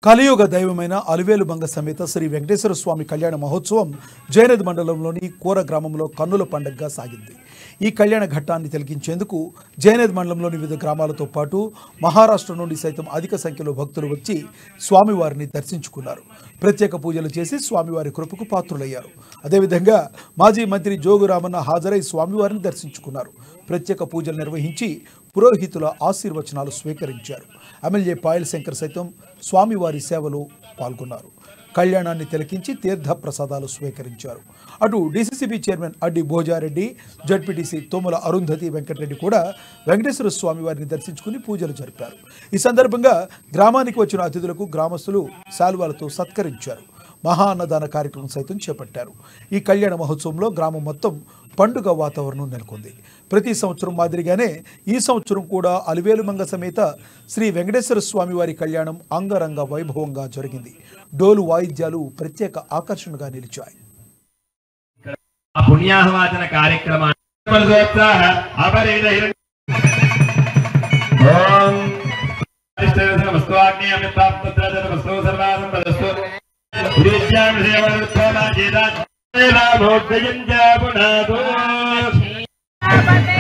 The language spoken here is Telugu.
కలియుగ దైవమైన అలివేలు మంగ సమేత శ్రీ వెంకటేశ్వర స్వామి కళ్యాణ మహోత్సవం జయనద్ మండలంలోని కూర గ్రామంలో కన్నుల పండుగగా సాగింది ఈ కళ్యాణ ఘట్టాన్ని తిలకించేందుకు జయనద్ మండలంలోని వివిధ గ్రామాలతో పాటు మహారాష్ట్ర నుండి సైతం అధిక సంఖ్యలో భక్తులు వచ్చి స్వామివారిని దర్శించుకున్నారు ప్రత్యేక పూజలు చేసి స్వామివారి కృపకు పాత్రులయ్యారు అదేవిధంగా మాజీ మంత్రి జోగు రామన్న హాజరై స్వామివారిని దర్శించుకున్నారు ప్రత్యేక పూజలు నిర్వహించి పురోహితుల ఆశీర్వచనాలు స్వీకరించారు ఎమ్మెల్యే పాయల్ శంకర్ సైతం స్వామివారి సేవలో పాల్గొన్నారు కళ్యాణాన్ని తిలకించి తీర్థ ప్రసాదాలు స్వీకరించారు అటు DCCB chairman అడ్డి Bhoja Reddy ZPTC తోముల Arundhati Venkatareddy కూడా వెంకటేశ్వర స్వామి వారిని దర్శించుకుని పూజలు జరిపారు ఈ సందర్భంగా గ్రామానికి వచ్చిన అతిథులకు గ్రామస్తులు శాలువాలతో సత్కరించారు మహా అన్నదాన కార్యక్రమం సైతం చేపట్టారు ఈ కళ్యాణ మహోత్సవంలో గ్రామం మొత్తం పండుగ వాతావరణం నెలకొంది ప్రతి సంవత్సరం మాదిరిగానే ఈ సంవత్సరం కూడా అలివేలుమంగ సమేత శ్రీ వెంకటేశ్వర స్వామి వారి కళ్యాణం అంగరంగ వైభవంగా జరిగింది డోలు వాయిద్యాలు ప్రత్యేక ఆకర్షణగా నిలిచాయి ఆ పుణ్యాహవాచన కార్యక్రమాన్ని మనసోత్సాహ అపరిమిత హిరణ్య- ఓం అరిష్టవసన వస్తువాగ్ని అమితాత్మత్రజన వస్తు సర్వాసం పదస్తు ఉదీజ్యాం సేవనుత్తమ చేదా భోక్తయం చ పునాదో